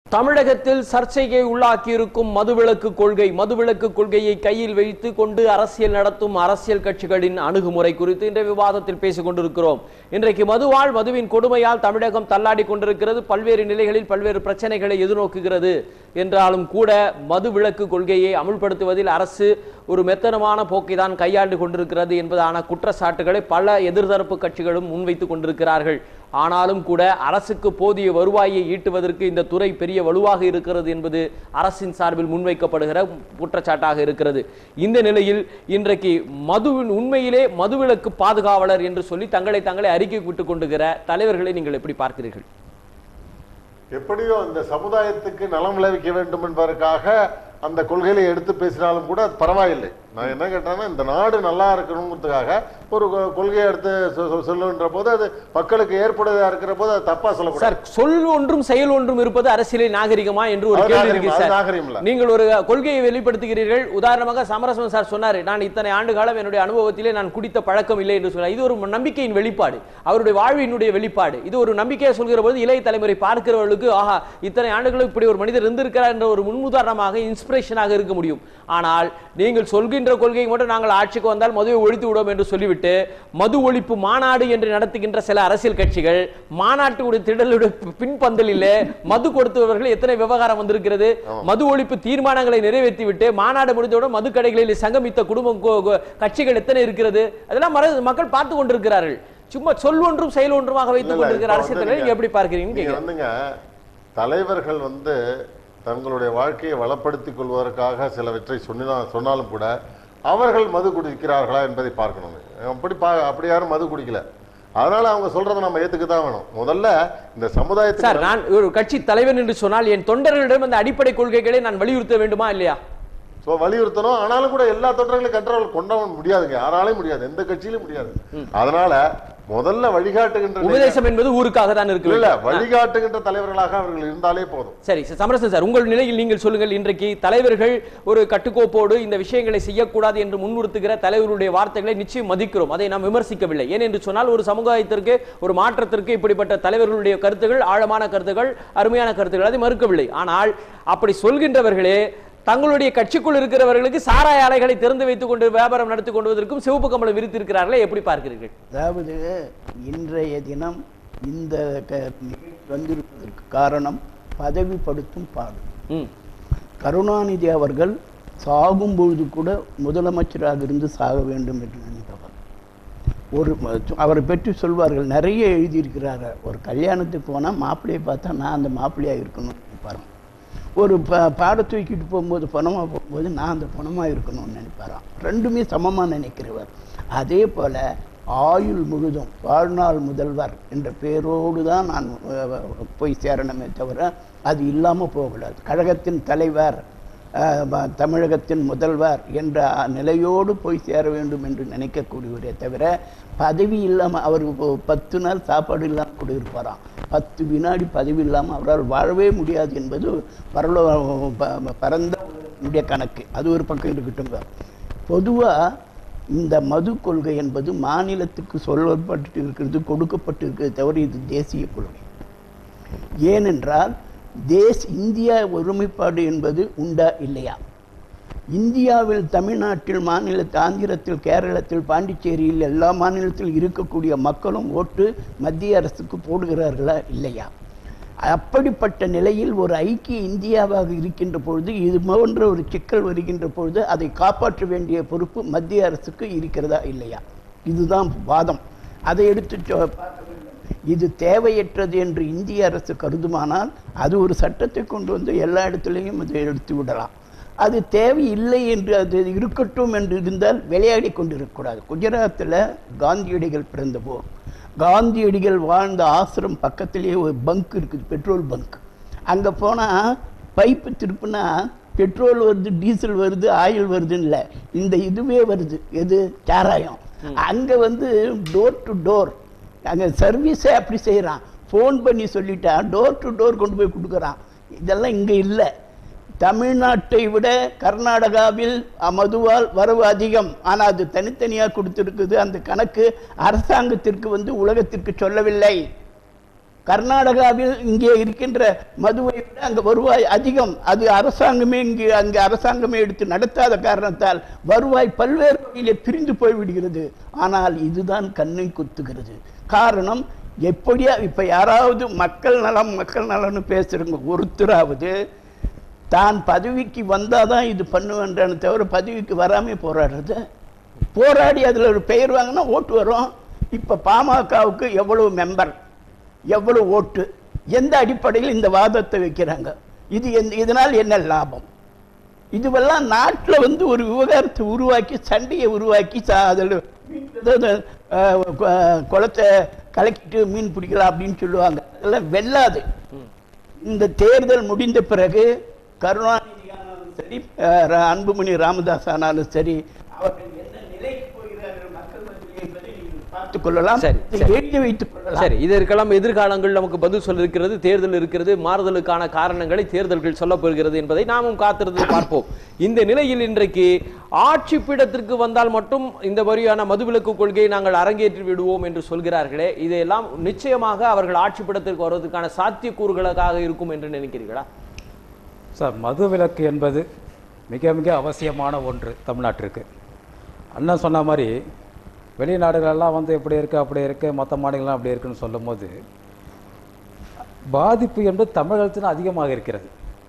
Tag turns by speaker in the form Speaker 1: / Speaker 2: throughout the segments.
Speaker 1: தமிழகத்தில் சர்ச்சையை உள்ளாக்கியிருக்கும் மதுவிலக்கு கொள்கை மதுவிலக்கு கொள்கையை கையில் வைத்து கொண்டு அரசியல் நடத்தும் அரசியல் கட்சிகளின் அணுகுமுறை குறித்து இன்றைய விவாதத்தில் பேசிக் கொண்டிருக்கிறோம் இன்றைக்கு மதுவால் மதுவின் கொடுமையால் தமிழகம் தள்ளாடி கொண்டிருக்கிறது பல்வேறு நிலைகளில் பல்வேறு பிரச்சனைகளை எதிர்நோக்குகிறது என்றாலும் கூட மது விலக்கு கொள்கையை அமுல்படுத்துவதில் அரசு ஒரு மெத்தனமான போக்கை தான் கையாண்டு கொண்டிருக்கிறது என்பதான குற்றச்சாட்டுகளை பல எதிர்தரப்பு கட்சிகளும் முன்வைத்துக் கொண்டிருக்கிறார்கள் ஆனாலும் கூட அரசுக்கு போதிய வருவாயை ஈட்டுவதற்கு இந்த துறை பெரிய வலுவாக இருக்கிறது என்பது அரசின் சார்பில் முன்வைக்கப்படுகிற குற்றச்சாட்டாக இருக்கிறது இந்த நிலையில் இன்றைக்கு மதுவின் உண்மையிலே மதுவிலக்கு பாதுகாவலர் என்று சொல்லி தங்களை தங்களை அறிக்கை விட்டுக் கொண்டுகிற தலைவர்களை நீங்கள் எப்படி பார்க்கிறீர்கள்
Speaker 2: எப்படியோ அந்த சமுதாயத்துக்கு நலம் விளைவிக்க வேண்டும் என்பதற்காக அந்த கொள்கைகளை எடுத்து பேசினாலும் கூட அது பரவாயில்லை நான் என்ன கேட்டேன்னா இந்த நாடு நல்லா இருக்கணுங்கிறதுக்காக ஒரு கொ- கொள்கையை எடுத்து சொ- சொ- சொல்லுகின்ற போது அது மக்களுக்கு ஏற்புடையதா இருக்கிற போது அது தப்பா சொல்லக்கூடாது
Speaker 1: சார் சொல் ஒன்றும் செயல் ஒன்றும் இருப்பது அரசியலில் நாகரிகமா என்று ஒரு
Speaker 2: அது
Speaker 1: கேள்வி
Speaker 2: நாகரிகம்,
Speaker 1: இருக்கு
Speaker 2: அது
Speaker 1: சார்
Speaker 2: நாகரிகம் இல்ல.
Speaker 1: நீங்கள் ஒரு கொள்கையை வெளிப்படுத்துகிறீர்கள் உதாரணமாக சமரசம் சார் சொன்னார் நான் இத்தனை ஆண்டு காலம் என்னுடைய அனுபவத்திலே நான் குடித்த பழக்கம் இல்லை என்று சொன்னார் இது ஒரு நம்பிக்கையின் வெளிப்பாடு அவருடைய வாழ்வினுடைய வெளிப்பாடு இது ஒரு நம்பிக்கையை சொல்கிற போது இளைய தலைமுறை பார்க்கிறவர்களுக்கு ஆஹா இத்தனை ஆண்டுகளுக்கு இப்படி ஒரு மனிதர் இருந்திருக்கிறார் என்ற ஒரு முன்னுதாரணமாக இன்ஸ்பிரேஷனாக இருக்க முடியும் ஆனால் நீங்கள் சொல்கின்ற கொள்கை மட்டும் நாங்கள் ஆட்சிக்கு வந்தால் மதுவை ஒழித்து விடுவோம் என்று சொல்லிவிட்டு மது ஒழிப்பு மாநாடு என்று நடத்துகின்ற சில அரசியல் கட்சிகள் மாநாட்டுடைய திடலுடைய பின்பந்தலிலே மது கொடுத்தவர்கள் எத்தனை விவகாரம் வந்திருக்கிறது மது ஒழிப்பு தீர்மானங்களை நிறைவேற்றிவிட்டு மாநாடு முடிந்தவுடன் மது கடைகளில் சங்கமித்த குடும்பம் கொ- கொ- கட்சிகள் எத்தனை இருக்கிறது அதெல்லாம் மற- மக்கள் பார்த்து கொண்டிருக்கிறார்கள் சும்மா சொல் ஒன்றும் செயல் ஒன்றுமாக வைத்துக்
Speaker 2: இல்ல, இல்ல,
Speaker 1: கொண்டிருக்கிற
Speaker 2: இப்ப
Speaker 1: அரசியல்
Speaker 2: வந்து
Speaker 1: தலைவர்கள்
Speaker 2: நீங்க-
Speaker 1: எப்படி பார்க்கிறீங்கன்னு
Speaker 2: நீங்க
Speaker 1: கேட்கிறேன்
Speaker 2: வந்துங்க தலைவர்கள் வந்து தங்களுடைய வாழ்க்கையை வளப்படுத்திக் கொள்வதற்காக சிலவற்றை சொன்னா சொன்னாலும் கூட அவர்கள் மது குடிக்கிறார்களா என்பதை பார்க்கணும் அப்படி பா அப்படி யாரும் மது குடிக்கல அதனால அவங்க சொல்றதை நம்ம ஏத்துக்க தான் வேணும் முதல்ல இந்த
Speaker 1: சார்
Speaker 2: சமுதாயத்துக்கு
Speaker 1: நான் ஒரு கட்சி தலைவன் என்று சொன்னால் என் தொண்டர்களிடம் அந்த அடிப்படை கொள்கைகளை நான் வலியுறுத்த வேண்டுமா இல்லையா
Speaker 2: சோ வலியுறுத்தணும் ஆனாலும் கூட எல்லா தொண்டர்களையும் கண்ட்ரோல் கொண்டு முடியாதுங்க யாராலையும் முடியாது எந்த கட்சியிலும் முடியாது அதனால முதல்ல வழிகாட்டுகின்ற
Speaker 1: உபதேசம் என்பது ஊருக்காக தான் இருக்கு
Speaker 2: இல்ல வழிகாட்டுகின்ற தலைவர்களாக அவர்கள் இருந்தாலே போதும்
Speaker 1: சரி சார் சமரசன் சார் உங்கள் நிலையில் நீங்கள் சொல்லுங்கள் இன்றைக்கு தலைவர்கள் ஒரு கட்டுக்கோப்போடு இந்த விஷயங்களை செய்யக்கூடாது என்று முன்னிறுத்துகிற தலைவருடைய வார்த்தைகளை நிச்சயம் மதிக்கிறோம் அதை நாம் விமர்சிக்கவில்லை ஏன் என்று சொன்னால் ஒரு சமுதாயத்திற்கு ஒரு மாற்றத்திற்கு இப்படிப்பட்ட தலைவர்களுடைய கருத்துகள் ஆழமான கருத்துகள் அருமையான கருத்துக்கள் அதை மறுக்கவில்லை ஆனால் அப்படி சொல்கின்றவர்களே தங்களுடைய கட்சிக்குள் இருக்கிறவர்களுக்கு சாராய ஆலைகளை திறந்து வைத்துக் கொண்டு வியாபாரம் நடத்தி கொண்டுவதற்கும் சிவப்பு கம்பளம் விரித்திருக்கிறார்களே எப்படி பார்க்கிறீர்கள்
Speaker 3: அதாவது இன்றைய தினம் இந்த க- நிகழ்ச்சி வந்திருப்பதற்கு காரணம் பதவிப்படுத்தும் பாடு
Speaker 1: ம்
Speaker 3: கருணாநிதி அவர்கள் சாகும் பொழுது கூட முதலமைச்சராக இருந்து சாக வேண்டும் என்று நினைப்பவர் ஒரு ம- அவரை பற்றி சொல்வார்கள் நிறைய எழுதியிருக்கிறார் ஒரு கல்யாணத்துக்கு போனால் மாப்பிள்ளையை பார்த்தா நான் அந்த மாப்பிள்ளையாக இருக்கணும்னு நினைப்பாராம் ஒரு ப பாட தூக்கிட்டு போகும்போது பணமாக போகும்போது நான் அந்த பணமாக இருக்கணும்னு நினைப்பாராம் ரெண்டுமே சமமாக நினைக்கிறவர் அதே போல் ஆயுள் முழுதும் வாழ்நாள் முதல்வர் என்ற பேரோடு தான் நான் அஹ், போய் சேரணுமே தவிர அது இல்லாமல் போகக்கூடாது கழகத்தின் தலைவர் அஹ், ப- தமிழகத்தின் முதல்வர் என்ற நிலையோடு போய் சேர வேண்டும் என்று நினைக்கக்கூடியவரே தவிர பதவி இல்லாமல் அவர் இப்போ பத்து நாள் சாப்பாடு இல்லாமல் கூட இருப்பாராம் பத்து வினாடி பதவி இல்லாமல் அவரால் வாழவே முடியாது என்பது பரலோ ப- பரந்த உலகத்தினுடைய கணக்கு அது ஒரு பக்கம் இருக்கட்டும் பொதுவாக இந்த மது கொள்கை என்பது மாநிலத்துக்கு சொல்லப்பட்டு இருக்கிறது கொடுக்கப்பட்டு இருக்கிறது தவிர இது தேசிய கொள்கை ஏனென்றால் தேச இந்தியா ஒருமைப்பாடு என்பது உண்டா இல்லையா இந்தியாவில் தமிழ்நாட்டில் மாநிலத்தில் ஆந்திரத்தில் கேரளத்தில் பாண்டிச்சேரியில் எல்லா மாநிலத்தில் இருக்கக்கூடிய மக்களும் ஓட்டு மத்திய அரசுக்கு போடுகிறார்களா இல்லையா அப்படிப்பட்ட நிலையில் ஒரு ஐக்கிய இந்தியாவாக இருக்கின்ற பொழுது இது போன்ற ஒரு சிக்கல் வருகின்ற பொழுது அதை காப்பாற்ற வேண்டிய பொறுப்பு மத்திய அரசுக்கு இருக்கிறதா இல்லையா இதுதான் வாதம் அதை எடுத்து சொ- பார்க்க வேண்டும். இது தேவையற்றது என்று இந்திய அரசு கருதுமானால் அது ஒரு சட்டத்தை கொண்டு வந்து எல்லா இடத்துலையும் அதை எடுத்து விடலாம் அது தேவையில்லை என்று அது இருக்கட்டும் என்று இருந்தால் விளையாடி கொண்டிருக்கக்கூடாது குஜராத்தில் காந்தியடிகள் பிறந்தபோ காந்தியடிகள் வாழ்ந்த ஆசிரம் பக்கத்திலேயே ஒரு பங்க் இருக்குது பெட்ரோல் பங்க் அங்கே போனால் பைப்பு திருப்புனா பெட்ரோல் வருது டீசல் வருது ஆயில் வருதுன்னு இல்லை இந்த இதுவே வருது எது சாராயம் அங்கே வந்து டோர் டு டோர் அங்கே சர்வீஸே அப்படி செய்கிறான் ஃபோன் பண்ணி சொல்லிட்டா டோர் டு டோர் கொண்டு போய் கொடுக்குறான் இதெல்லாம் இங்கே இல்லை தமிழ்நாட்டை விட கர்நாடகாவில் அ, மதுவால் வரவு அதிகம் ஆனால் அது தனித்தனியாக கொடுத்துருக்குது அந்த கணக்கு அரசாங்கத்திற்கு வந்து உலகத்திற்கு சொல்லவில்லை கர்நாடகாவில் இங்கே இருக்கின்ற மதுவை விட அங்கே வருவாய் அதிகம் அது அரசாங்கமே இங்கு அங்கே அரசாங்கமே எடுத்து நடத்தாத காரணத்தால் வருவாய் பல்வேறு வகையிலே பிரிந்து போய்விடுகிறது ஆனால் இதுதான் கண்ணை குத்துகிறது காரணம் எப்படியா இப்ப யாராவது மக்கள் நலம் மக்கள் நலம்னு பேசுறவங்க ஒருத்தராவது தான் பதவிக்கு வந்தாதான் இது பண்ணுவேன்றானே தவிர பதவிக்கு வராம போராடுறது போராடி அதுல ஒரு பெயர் வாங்கினா ஓட்டு வரும் இப்ப பாமகவுக்கு எவ்வளவு மெம்பர் எவ்வளவு ஓட்டு எந்த அடிப்படையில் இந்த வாதத்தை வைக்கிறாங்க இது எந்த- இதனால் என்ன லாபம் இதுவெல்லாம் நாட்டுல வந்து ஒரு விவகாரத்தை உருவாக்கி சண்டையை உருவாக்கி சா- அதில் அதாவது, அஹ், கொ- குளத்தை கலக்கிட்டு மீன் பிடிக்கலாம் அப்படின்னு சொல்லுவாங்க அதெல்லாம் வெல்லாது இந்த தேர்தல் முடிந்த பிறகு கருணாநிதி ஆனாலும் சரி அஹ், ர- அன்புமணி ராமதாஸ் ஆனாலும் சரி அவர்கள் என்ன நிலைக்கு போகிறார்கள் மக்கள் மத்தியில் என்பதை நீங்கள் பார்த்துக் கொள்ளலாம்
Speaker 1: சரி,
Speaker 3: இதை
Speaker 1: சரி.
Speaker 3: எழுதி வைத்துக் கொள்ளலாம்
Speaker 1: சரி இதற்கெல்லாம் எதிர்காலங்கள் நமக்கு பதில் சொல்ல இருக்கிறது தேர்தல் இருக்கிறது மாறுதலுக்கான காரணங்களை தேர்தல்கள் சொல்லப் போகிறது என்பதை நாமும் காத்திருந்து பார்ப்போம் இந்த நிலையில் இன்றைக்கு ஆட்சி பீடத்திற்கு வந்தால் மட்டும் இந்த வரியான மதுவிலக்கு கொள்கையை நாங்கள் அரங்கேற்றி விடுவோம் என்று சொல்கிறார்களே இதையெல்லாம் நிச்சயமாக அவர்கள் ஆட்சி பீடத்திற்கு வருவதற்கான சாத்தியக்கூறுகளாக இருக்கும் என்று நினைக்கிறீர்களா
Speaker 4: சார் மது விலக்கு என்பது மிக மிக அவசியமான ஒன்று தமிழ்நாட்டிற்கு அண்ணன் சொன்ன மாதிரி வெளிநாடுகளெல்லாம் வந்து இப்படி இருக்கு அப்படி இருக்கு மற்ற மாநிலங்கள்லாம் அப்படி இருக்குன்னு சொல்லும்போது பாதிப்பு என்பது தமிழகத்தில் அதிகமாக இருக்கிறது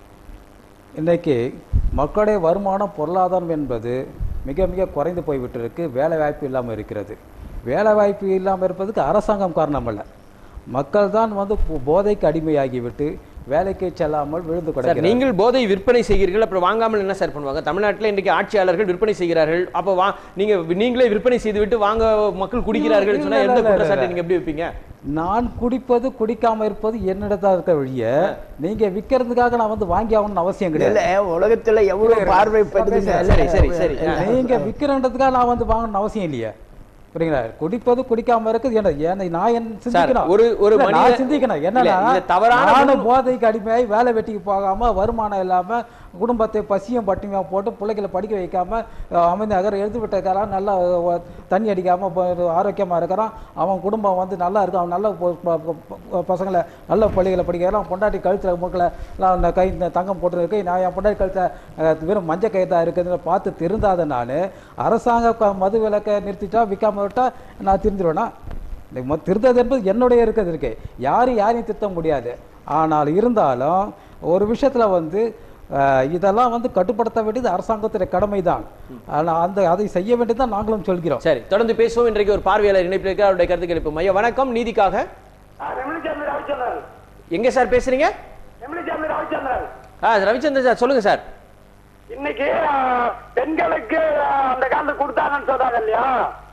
Speaker 4: இன்னைக்கு மக்களுடைய வருமானம் பொருளாதாரம் என்பது மிக மிக குறைந்து போய்விட்டிருக்கு வேலை வாய்ப்பு இல்லாமல் இருக்கிறது வேலை வாய்ப்பு இல்லாமல் இருப்பதுக்கு அரசாங்கம் காரணம் அல்ல மக்கள் தான் வந்து போ- போதைக்கு அடிமையாகிவிட்டு வேலைக்கு செல்லாமல் விழுந்து
Speaker 1: சார்
Speaker 4: கிடக்கிறார்கள்
Speaker 1: நீங்கள் போதை விற்பனை செய்கிறீர்கள் அப்புறம் வாங்காமல் என்ன சார் பண்ணுவாங்க தமிழ்நாட்டில் இன்றைக்கு ஆட்சியாளர்கள் விற்பனை செய்கிறார்கள் அப்போ வா நீங்க நீங்களே விற்பனை செய்துவிட்டு வாங்க மக்கள் குடிக்கிறார்கள் சொன்னா
Speaker 4: இல்ல,
Speaker 1: எந்த
Speaker 4: இல்ல, இல்ல,
Speaker 1: குற்றச்சாட்டை
Speaker 4: இல்ல.
Speaker 1: நீங்க எப்படி வைப்பீங்க
Speaker 4: நான் குடிப்பது குடிக்காம இருப்பது என்னிடத்தான் இருக்க வழிய நீங்க விக்கிறதுக்காக நான் வந்து வாங்கி ஆகணும்னு அவசியம் கிடையாது
Speaker 3: இல்ல உலகத்துல எவ்வளவு பார்வைப்படுதுங்க
Speaker 1: சரி, சரி, சரி.
Speaker 4: நீங்க விக்கிறன்றதுக்காக நான் வந்து வாங்கணும்னு அவசியம் இல்லையே புரியுங்களா குடிப்பது குடிக்காம இருக்குது என்ன ஏன்னா நான் என் சிந்திக்கணும்
Speaker 1: ஒரு- ஒரு
Speaker 4: இல்ல,
Speaker 1: மனித-
Speaker 4: நான் சிந்திக்கணும்
Speaker 1: இல்ல,
Speaker 4: என்னன்னா
Speaker 1: இது தவறான
Speaker 4: நானும்
Speaker 1: முன்-
Speaker 4: போதைக்கு அடிமையாகி வேலை வெட்டிக்கு போகாம வருமானம் இல்லாம குடும்பத்தை பசியும் பட்டினியா போட்டு பிள்ளைகளை படிக்க வைக்காம அஹ், அமைதி அகர எழுதி விட்டுருக்கிறான் நல்லா அஹ், தண்ணி அடிக்காம ப- ஆரோக்கியமா இருக்கிறான் அவன் குடும்பம் வந்து நல்லா இருக்கு அவன் நல்ல பொ- ப- ப- ப- பசங்களை நல்ல பள்ளிகளை படிக்கிறான் பொண்டாட்டி கழுத்துல மூக்கில் எல்லாம் இந்த கை இந்த தங்கம் போட்டுருக்கு நான் என் பொண்டாட்டி கழுத்துல அஹ், வெறும் மஞ்சள் கயிறு தான் இருக்குதுன்னு பார்த்து திருந்தாத நான் அரசாங்க க- மது விலக்கை நிறுத்திட்டா விற்காம விட்டா நான் திருந்திருவேனா இந்த மொ- திருந்தது என்பது என்னுடைய இருக்கிறது இருக்கு யாரும் யாரையும் திருத்த முடியாது ஆனால் இருந்தாலும் ஒரு விஷயத்துல வந்து அஹ், இதெல்லாம் வந்து கட்டுப்படுத்த வேண்டியது அரசாங்கத்துடைய கடமை தான் ஆனால் அந்த அதை செய்ய வேண்டியதுதான் நாங்களும் சொல்கிறோம்
Speaker 1: சரி தொடர்ந்து பேசுவோம் இன்றைக்கு ஒரு பார்வையாளர் இணைப்பில் இருக்க அவருடைய கருத்துக்கள் இப்போ ஐயா வணக்கம் நீதிக்காக
Speaker 5: ரெமிலிச்சாமி ரவிச்சந்திரன்
Speaker 1: எங்க சார் பேசுறீங்க
Speaker 5: ரெமிலிச்சாமி ரவிச்சந்திரன்
Speaker 1: ஆ ரவிச்சந்திரன் சார் சொல்லுங்க சார்
Speaker 5: இன்னைக்கு ஆ, பெண்களுக்கு ஆ, அந்த காலத்துல கொடுத்தாங்கன்னு சொல்றாங்க இல்லையா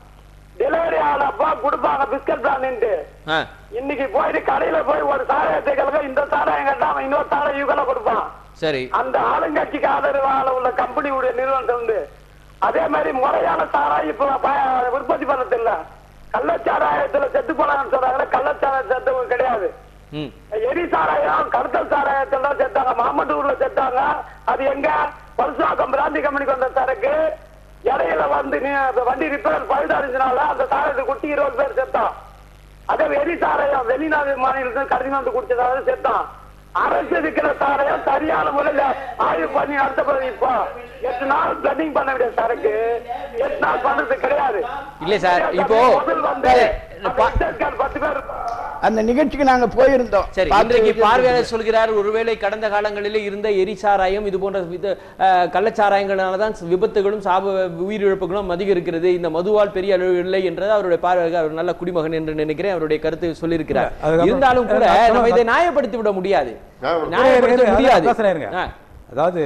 Speaker 5: டெலிவரி ஆனப்போ கொடுப்பாங்க பிஸ்கட் பிளான்ட்டு
Speaker 1: ஆ
Speaker 5: இன்னைக்கு போயிட்டு கடையில போய் ஒரு சாராயத்தை கலக்க இந்த சாராயம் கேட்டா இன்னொரு சாராயம் இவங்கள கொடுப்பான்
Speaker 1: சரி
Speaker 5: அந்த ஆளுங்கட்சிக்கு ஆதரவால உள்ள கம்பெனியுடைய நிறுவனத்தை வந்து அதே மாதிரி முறையான சாராயம் இப்ப ப- உற்பத்தி பண்ணது இல்ல கள்ளச்சாராயத்துல செத்து போனாங்கன்னு சொல்றாங்க கள்ளச்சாராயம் செத்து கிடையாது
Speaker 1: ம்
Speaker 5: எரி சாராயம் கடத்தல் சாராயத்துல தான் செத்தாங்க மாமண்டூர்ல செத்தாங்க அது எங்க பல்சாக்கம் பிராந்தி கம்பெனிக்கு வந்த சரக்கு இடையில வந்து நீ அந்த வண்டி ரிப்பேர் பழுதடைஞ்சனால அந்த சாராயத்தை குட்டி இருபது பேர் செத்தான் அதே எரி சாராயம் வெளிநாடு மாநிலத்தில் கடத்தி வந்து குடிச்சதால செத்தான் அரசு இருக்கிற சாராயம் சரியான முறையில ஆய்வு பண்ணி அடுத்த பிறகு இப்போ எட்டு நாள் பிளட்டிங் பண்ண வேண்டிய சரக்கு எட்டு நாள் பண்றது கிடையாது
Speaker 1: இல்ல சார், இப்போ-
Speaker 5: முதல் வந்து
Speaker 1: இந்த பா-
Speaker 5: அந்த பத்து பேர்
Speaker 3: அந்த நிகழ்ச்சிக்கு நாங்க போயிருந்தோம்
Speaker 1: சரி
Speaker 3: பார்த்து
Speaker 1: இன்றைக்கு
Speaker 3: இது-
Speaker 1: பார்வையாளர் சொல்கிறார் ஒருவேளை கடந்த காலங்களிலே இருந்த எரிசாராயம் இது போன்ற வித அஹ், கள்ளச்சாராயங்களால தான் விபத்துகளும் சாப உயிரிழப்புகளும் அதிகம் இருக்கிறது இந்த மதுவால் பெரிய அளவு இல்லை என்றது அவருடைய பார்வையாக அவர் நல்ல குடிமகன் என்று நினைக்கிறேன் அவருடைய கருத்து சொல்லியிருக்கிறார்
Speaker 4: இல்ல, அதுக்கப்புறம்
Speaker 1: இருந்தாலும் கூட
Speaker 4: நான்
Speaker 1: நம்ம இதை
Speaker 4: சொல்ல-
Speaker 1: நியாயப்படுத்தி விட முடியாது
Speaker 2: நியாயப்படுத்த-
Speaker 1: நியாயப்படுத்த
Speaker 4: இருங்க,
Speaker 1: முடியாது
Speaker 4: பேசுறேன் இருங்க.
Speaker 1: ஆ.
Speaker 4: அதாவது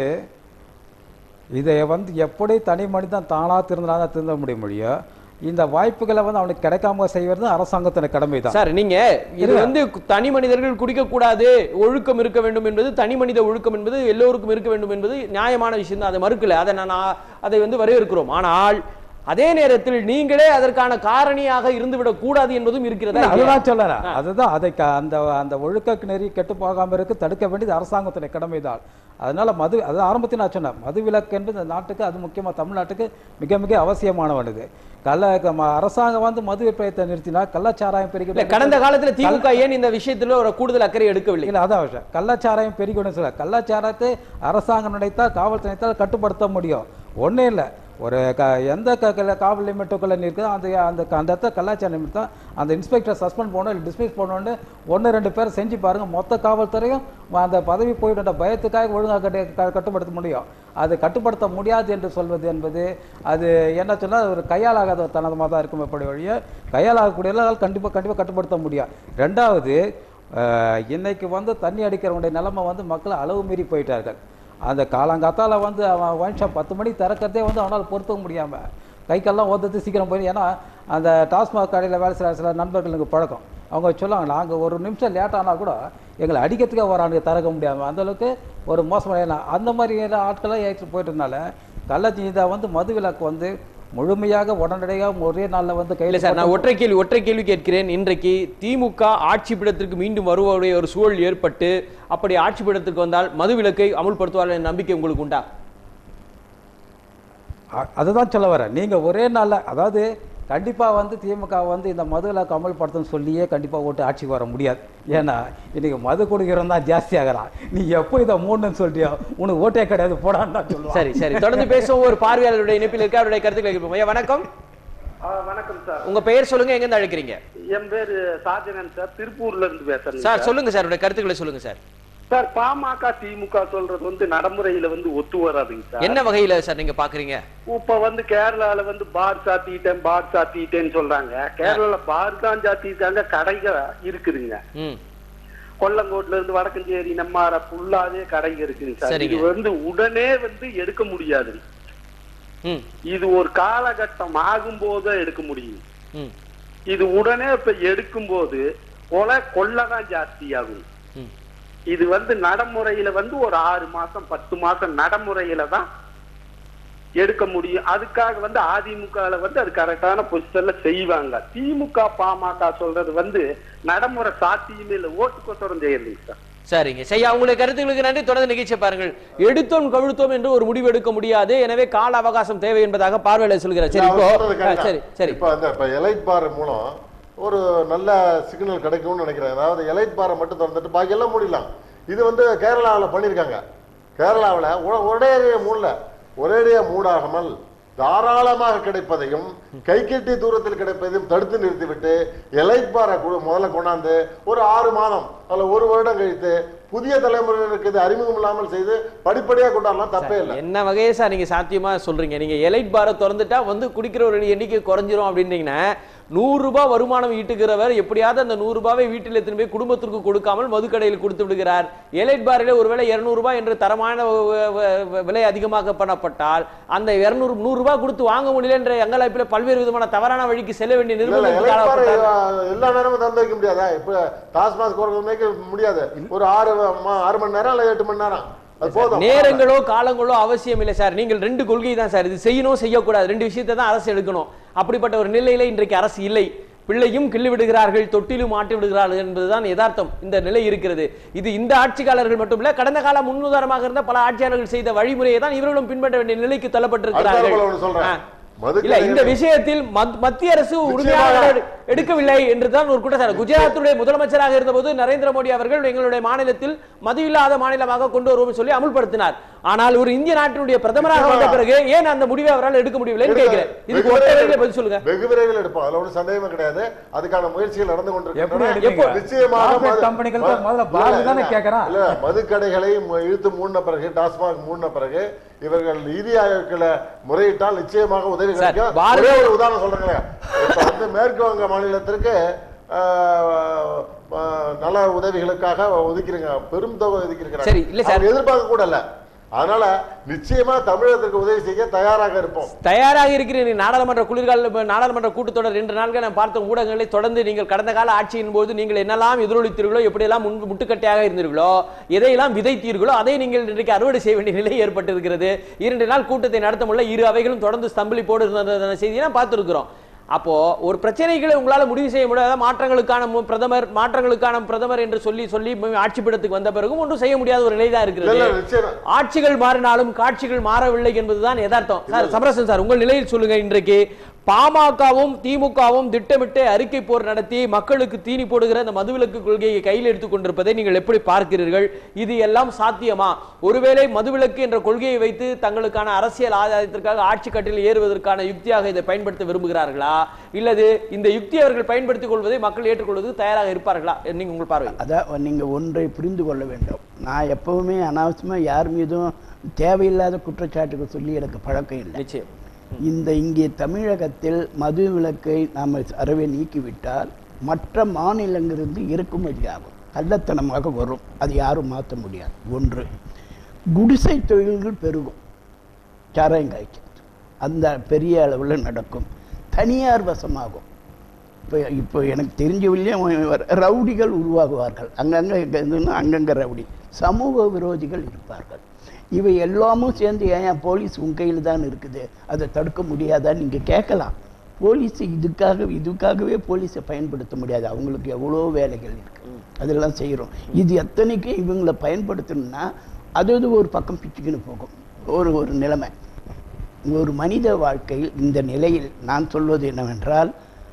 Speaker 4: இதை வந்து எப்படி தனி மனிதன் தானா திருந்தினா திருந்த முடிய முடியும் இந்த வாய்ப்புகளை வந்து அவனுக்கு கிடைக்காம செய்வது அரசாங்கத்தின கடமை தான்
Speaker 1: சார் நீங்க இது
Speaker 4: இருங்க.
Speaker 1: வந்து தனி மனிதர்கள் குடிக்க கூடாது ஒழுக்கம் இருக்க வேண்டும் என்பது தனி மனித ஒழுக்கம் என்பது எல்லோருக்கும் இருக்க வேண்டும் என்பது நியாயமான விஷயம் தான் அதை மறுக்கல அதை நான் அதை வந்து வரவேற்கிறோம் ஆனால் அதே நேரத்தில் நீங்களே அதற்கான காரணியாக இருந்துவிடக் கூடாது என்பதும் இருக்கிறதா
Speaker 4: இல்ல,
Speaker 1: இல்லையா?
Speaker 4: அதுதான் சொல்லுறேன் அதுதான் அதை க- அந்த அந்த ஒழுக்க நெறி கெட்டு போகாம இருக்கு தடுக்க வேண்டியது அரசாங்கத்துடைய கடமைதான் அதனால மது அது ஆரம்பத்தில் நான் சொன்னேன் மது விலக்கு என்பது இந்த நாட்டுக்கு அது முக்கியமா தமிழ்நாட்டுக்கு மிக மிக அவசியமானவனது கள்ள க- ம- அரசாங்கம் வந்து மது விற்பனையை நிறுத்தினா கள்ளச்சாராயம்
Speaker 1: இல்ல
Speaker 4: பெருகி
Speaker 1: கடந்த காலத்துல திமுக ஏன் இந்த விஷயத்துல ஒரு கூடுதல் அக்கறை எடுக்கவில்லை
Speaker 4: இல்ல அதான் விஷயம் கள்ளச்சாராயம் பெருகணும் சொல்ல கள்ளச்சாராயத்தை அரசாங்கம் நினைத்தால் காவல்துறை நினைத்தால் கட்டுப்படுத்த முடியும் ஒண்ணும் இல்லை ஒரு க எந்த க க- காவல் லிமிட்டுக்குள்ளே இருக்குதோ அந்த அந்த அந்த இடத்த கலாச்சார லிமிட் தான் அந்த இன்ஸ்பெக்டர் சஸ்பெண்ட் பண்ணணும் இல்லை டிஸ்மிஸ் பண்ணணும்னு ஒன்று ரெண்டு பேர் செஞ்சு பாருங்க மொத்த காவல்துறையும் அந்த பதவி போயிடுற பயத்துக்காக ஒழுங்காக கட்டு க- கட்டுப்படுத்த முடியும் அது கட்டுப்படுத்த முடியாது என்று சொல்வது என்பது அது என்ன சொன்னால் ஒரு கையாலாகாத தனதமாக தான் இருக்கும் எப்படி வழிய கையாலாகக்கூடிய கண்டிப்பாக கண்டிப்பாக கட்டுப்படுத்த முடியும் ரெண்டாவது அஹ், இன்னைக்கு வந்து தண்ணி அடிக்கிறவனுடைய நிலைமை வந்து மக்கள் அளவு மீறி போயிட்டார்கள் அந்த காலங்காத்தால வந்து அவன் ஒயின் ஷாப் பத்து மணிக்கு திறக்கிறதே வந்து அவனால் பொறுத்துக்க முடியாமல் கை கால்லாம் ஓதத்து சீக்கிரம் போய் ஏன்னா அந்த டாஸ்மாக் கடையில் வேலை செய்கிற சில நண்பர்களுக்கு பழக்கம் அவங்க சொல்லுவாங்க நாங்கள் ஒரு நிமிஷம் லேட் ஆனால் கூட எங்களை அடிக்கிறதுக்கே வரானுங்க திறக்க முடியாமல் அந்த அளவுக்கு ஒரு மோசமான அந்த மாதிரி ஆட்களாக ஏற்று போயிட்டதுனால கள்ளச்சி இதை வந்து மது விலக்கு வந்து முழுமையாக உடனடியாக ஒரே நாளில் வந்து
Speaker 1: இல்ல
Speaker 4: கையில்
Speaker 1: சார் நான் ஒற்றை கேள்வி ஒற்றை கேள்வி கேட்கிறேன் இன்றைக்கு திமுக ஆட்சி பீடத்திற்கு மீண்டும் வருவடைய ஒரு சூழல் ஏற்பட்டு அப்படி ஆட்சி பீடத்திற்கு வந்தால் மதுவிலக்கை அமுல்படுத்துவார்கள் என்ற நம்பிக்கை உங்களுக்கு உண்டா
Speaker 4: அ- அதுதான் சொல்ல வரேன் நீங்க ஒரே நாள்ல அதாவது கண்டிப்பா வந்து திமுக வந்து இந்த மதுவிலக்கு அமல்படுத்தணும்னு சொல்லியே கண்டிப்பா ஓட்டு ஆட்சிக்கு வர முடியாது ஏன்னா இன்னைக்கு மது குடிக்கிறவன் தான் ஜாஸ்தி ஆகிறான் நீ எப்போ இதை மூணுன்னு சொல்றியோ உனக்கு ஓட்டே கிடையாது போடான்னு தான் சொல்லுவான்
Speaker 1: சரி சரி தொடர்ந்து பேசுவோம் ஒரு பார்வையாளருடைய இணைப்பில் இருக்க அவருடைய கருத்துக்களை கேட்போம் ஐயா வணக்கம்
Speaker 5: ஆ, வணக்கம் சார்
Speaker 1: உங்க பெயர் சொல்லுங்க எங்க இருந்து அழைக்கிறீங்க
Speaker 5: என் பேரு சாஜனன் சார் திருப்பூர்ல இருந்து பேசுறேன்
Speaker 1: சார் சொல்லுங்க சார் உடைய கருத்துக்களை சொல்லுங்க சார்
Speaker 5: சார் பாமக திமுக சொல்றது வந்து நடைமுறையில வந்து ஒத்து வராதுங்க சார்
Speaker 1: என்ன வகையில சார் நீங்க பாக்குறீங்க
Speaker 5: இப்ப வந்து கேரளால வந்து பார் சாத்திட்டேன் பார் சாத்திட்டேன்னு சொல்றாங்க கேரளால பார் தான் சாத்திட்டாங்க கடைகள் இருக்குதுங்க
Speaker 1: ம்
Speaker 5: கொல்லங்கோட்ல இருந்து வடக்கஞ்சேரி நம்மார ஃபுல்லாவே கடைங்க இருக்குங்க சார்
Speaker 1: சரிங்க.
Speaker 5: இது வந்து உடனே வந்து எடுக்க முடியாது
Speaker 1: ம்
Speaker 5: இது ஒரு காலகட்டம் ஆகும்போது எடுக்க முடியும்
Speaker 1: ம்
Speaker 5: இது உடனே இப்ப எடுக்கும்போது கொலை கொள்ளதான் ஜாஸ்தி ஆகும்
Speaker 1: ம்
Speaker 5: இது வந்து நடைமுறையில வந்து ஒரு ஆறு மாசம் பத்து மாசம் நடைமுறையில தான் எடுக்க முடியும் அதுக்காக வந்து அதிமுகல வந்து அது கரெக்டான பொசிஷன்ல செய்வாங்க திமுக பாமக சொல்றது வந்து நடைமுறை சாத்தியமே இல்லை ஓட்டுக்கொசரம் செய்யறதுங்க சார்
Speaker 1: சரிங்க சரி உங்களுடைய கருத்துக்களுக்கு நன்றி தொடர்ந்து நிகழ்ச்சி பாருங்கள் எடுத்தோம் கவிழ்த்தோம் என்று ஒரு முடிவு எடுக்க முடியாது எனவே கால அவகாசம் தேவை என்பதாக பார்வையாளர் சொல்கிறார் சரி
Speaker 2: இல்ல,
Speaker 1: இப்போ
Speaker 2: அவர் சொல்றது
Speaker 1: ஆ,
Speaker 2: correct
Speaker 1: சரி
Speaker 2: தான்.
Speaker 1: சரி
Speaker 2: இப்ப அந்த இப்ப எலைட் பார் மூலம் ஒரு நல்ல சிக்னல் கிடைக்கும்னு நினைக்கிறேன் அதாவது எலைட் பாரை மட்டும் திறந்துட்டு பாக்கி எல்லாம் மூடிடலாம் இது வந்து கேரளாவில் பண்ணியிருக்காங்க கேரளாவில் ஒரேடிய மூடல ஒரேடிய மூடாகாமல் தாராளமாக கிடைப்பதையும் கைக்கெட்டி தூரத்தில் கிடைப்பதையும் தடுத்து நிறுத்திவிட்டு எலைட் பாரை கு- முதல்ல கொண்டாந்து ஒரு ஆறு மாதம் அல்ல ஒரு வருடம் கழித்து புதிய தலைமுறையினருக்கு இது அறிமுகம் இல்லாமல் செய்து படிப்படியாக கொண்டாடலாம் தப்பே இல்லை
Speaker 1: என்ன வகையை சார் நீங்க சாத்தியமா சொல்றீங்க நீங்க எலைட் பாரை திறந்துட்டா வந்து குடிக்கிறவர்கள் எண்ணிக்கை குறைஞ்சிரும் அப்படின்னீங்கன்னா நூறு ரூபாய் வருமானம் ஈட்டுகிறவர் எப்படியாவது அந்த நூறு ரூபாவை வீட்டில் எடுத்துன்னு போய் குடும்பத்திற்கு கொடுக்காமல் மதுக்கடையில் கொடுத்து விடுகிறார் எலைட் பாரில் ஒருவேளை இருநூறு ரூபாய் என்று தரமான வ- வ- வ- விலை அதிகமாக பண்ணப்பட்டால் அந்த இருநூறு நூறு ரூபாய் கொடுத்து வாங்க முடியல என்ற எங்களாய்ப்பில் பல்வேறு விதமான தவறான வழிக்கு செல்ல வேண்டிய
Speaker 2: இல்ல, இல்ல,
Speaker 1: நிர்பந்தத்துக்கு
Speaker 2: இலைப்பாறை,
Speaker 1: ஆளாக்கப்பட்டார்
Speaker 2: அஹ், எல்லா நேரமும் திறந்து வைக்க முடியாதா இப்ப டாஸ்மாக் கோர்கள் வைக்க முடியாது ஒரு ஆறு ம- ஆறு மணி நேரம் இல்ல எட்டு மணி நேரம் அது போதும்
Speaker 1: நேரங்களோ காலங்களோ அவசியம் இல்லை சார் நீங்கள் ரெண்டு கொள்கை தான் சார் இது செய்யணும் செய்யக்கூடாது ரெண்டு விஷயத்தை தான் அரசு எடுக்கணும் அப்படிப்பட்ட ஒரு நிலையில இன்றைக்கு அரசு இல்லை பிள்ளையும் கிள்ளி விடுகிறார்கள் தொட்டிலும் மாட்டி விடுகிறார்கள் என்பதுதான் யதார்த்தம் இந்த நிலை இருக்கிறது இது இந்த ஆட்சியாளர்கள் மட்டுமில்ல கடந்த கால முன்னுதாரணமாக இருந்த பல ஆட்சியாளர்கள் செய்த வழிமுறையை தான் இவர்களும் பின்பற்ற வேண்டிய நிலைக்கு
Speaker 2: அடுத்தாற்போல
Speaker 1: தள்ளப்பட்டிருக்கிறார்கள்
Speaker 2: ஒண்ணு சொல்றேன்.
Speaker 1: ஆ.
Speaker 2: மதுக்கடை-
Speaker 1: இல்ல இந்த விஷயத்தில் மத்- மத்திய அரசு உறுதியாக
Speaker 2: நிச்சயமாக.
Speaker 1: எடுக்கவில்லை என்றுதான் ஒரு குற்றச்சாட்டு குஜராத்துடைய முதலமைச்சராக இருந்தபோது நரேந்திர மோடி அவர்கள் எங்களுடைய மாநிலத்தில் மது இல்லாத மாநிலமாக கொண்டு வருவோம் சொல்லி அமுல்படுத்தினார் ஆனால் ஒரு இந்திய நாட்டினுடைய பிரதமராக வந்த பிறகு ஏன் அந்த முடிவை அவரால் எடுக்க முடியவில்லைன்னு கேட்கிறேன் இதுக்கு
Speaker 2: வெகு
Speaker 1: ஒற்றை
Speaker 2: விரைவில்
Speaker 1: வரியில பதில் சொல்லுங்க
Speaker 2: வெகு விரைவில் எடுப்போம் அதுல ஒன்றும் சந்தேகமே கிடையாது அதுக்கான முயற்சிகள் நடந்து
Speaker 4: எப்படி
Speaker 2: கொண்டிருக்கின்றன
Speaker 4: எடுப்பீங்க?
Speaker 2: நிச்சயமாக
Speaker 4: Corporate
Speaker 2: மது-
Speaker 4: companyகள் தான்
Speaker 2: ம-
Speaker 4: முதல்ல
Speaker 2: இல்ல,
Speaker 4: பாரு
Speaker 2: இல்ல,
Speaker 4: தானே
Speaker 2: இல்ல.
Speaker 4: கேட்கறான்.
Speaker 2: இல்ல மதுக்கடைகளை மு- இழுத்து மூடின பிறகு டாஸ்மாக் மூடின பிறகு இவர்கள் நிதி ஆயோக்கில் முறையிட்டால் நிச்சயமாக உதவி
Speaker 1: சார்,
Speaker 2: கிடைக்கும்
Speaker 1: பாரதி-
Speaker 2: ஒரே ஒரு உதாரணம் சொல்றேங்க இப்ப வந்து மேற்கு வங்க மாநிலத்திற்கு ஆஹ், ஆஹ், நல உதவிகளுக்காக ஒதுக்கிறீங்க பெரும் தொகை ஒதுக்கிருக்கிறாங்க
Speaker 1: சரி, இல்ல சார்.
Speaker 2: அவங்க எதிர்பார்க்க கூட இல்ல அதனால நிச்சயமா தமிழகத்திற்கு உதவி செய்ய தயாராக இருப்போம்
Speaker 1: தயாராக இருக்கிறேன் நீ நாடாளுமன்ற குளிர்கால நாடாளுமன்ற கூட்டத்தொடர் ரெண்டு நாட்கள் நான் பார்த்த ஊடகங்களை தொடர்ந்து நீங்கள் கடந்த கால ஆட்சியின் போது நீங்கள் என்னெல்லாம் எதிரொலித்தீர்களோ எப்படியெல்லாம் முன் முட்டுக்கட்டையாக இருந்தீர்களோ எதையெல்லாம் விதைத்தீர்களோ அதை நீங்கள் இன்றைக்கு அறுவடை செய்ய வேண்டிய நிலை ஏற்பட்டிருக்கிறது இரண்டு நாள் கூட்டத்தை நடத்த முடியல இரு அவைகளும் தொடர்ந்து ஸ்தம்பிப்போடு இருந்த செய்தியை பார்த்திருக்கிறோம் அப்போ ஒரு பிரச்சனைகளை உங்களால முடிவு செய்ய முடியாத மாற்றங்களுக்கான மு- பிரதமர் மாற்றங்களுக்கான பிரதமர் என்று சொல்லி சொல்லி ஆட்சி பீடத்துக்கு வந்த பிறகும் ஒன்றும் செய்ய முடியாத ஒரு நிலை தான்
Speaker 2: இல்ல,
Speaker 1: இருக்கிறது
Speaker 2: இல்ல, நிச்சயமா
Speaker 1: ஆட்சிகள் மாறினாலும் காட்சிகள் மாறவில்லை என்பதுதான் யதார்த்தம் சார் சமரசன் சார் உங்கள் நிலையில் சொல்லுங்க இன்றைக்கு பாமகவும் திமுகவும் திட்டமிட்டு அறிக்கை போர் நடத்தி மக்களுக்கு தீனி போடுகிற அந்த மதுவிலக்கு கொள்கையை கையில் எடுத்துக் கொண்டிருப்பதை நீங்கள் எப்படி பார்க்கிறீர்கள் இது எல்லாம் சாத்தியமா ஒருவேளை மதுவிலக்கு என்ற கொள்கையை வைத்து தங்களுக்கான அரசியல் ஆதாயத்திற்காக ஆட்சி கட்டில் ஏறுவதற்கான யுக்தியாக இதை பயன்படுத்த விரும்புகிறார்களா இல்லது இந்த யுக்தி அவர்கள் பயன்படுத்திக் கொள்வதை மக்கள் ஏற்றுக்கொள்வதற்கு தயாராக இருப்பார்களா நீங்க உங்கள் பார்வை
Speaker 3: அதான் நீங்கள் ஒன்றை புரிந்து கொள்ள வேண்டும் நான் எப்பவுமே அனாவசியமாக யார் மீதும் தேவையில்லாத குற்றச்சாட்டுகள் சொல்லி எனக்கு பழக்கம் இல்லை
Speaker 1: நிச்சயம்
Speaker 3: இந்த இங்கே தமிழகத்தில் மது விலக்கை நாம் அறவே நீக்கிவிட்டால் மற்ற மாநிலங்களிலிருந்து இறக்குமதி ஆகும் கள்ளத்தனமாக வரும் அது யாரும் மாற்ற முடியாது ஒன்று குடிசை தொழில்கள் பெருகும் சாராயம் காய்க்கிறது அந்த பெரிய அளவில் நடக்கும் தனியார் வசமாகும் இப்போ இப்போ எனக்கு தெரிஞ்சவில்லையே ரவுடிகள் உருவாகுவார்கள் அங்கங்கே இருந்துன்னா அங்கங்கே ரவுடி சமூக விரோதிகள் இருப்பார்கள் இவை எல்லாமும் சேர்ந்து ஏன் போலீஸ் உன் கையில் தான் இருக்குது அதை தடுக்க முடியாதான்னு நீங்கள் கேட்கலாம் போலீஸ் இதுக்காக இதுக்காகவே போலீஸை பயன்படுத்த முடியாது அவங்களுக்கு எவ்வளோ வேலைகள் இருக்கு அதெல்லாம் செய்கிறோம் இது எத்தனைக்கும் இவங்களை பயன்படுத்தணும்னா அது அது ஒரு பக்கம் பிச்சுக்கின்னு போகும் ஒரு ஒரு நிலைமை ஒரு மனித வாழ்க்கையில் இந்த நிலையில் நான் சொல்வது என்னவென்றால்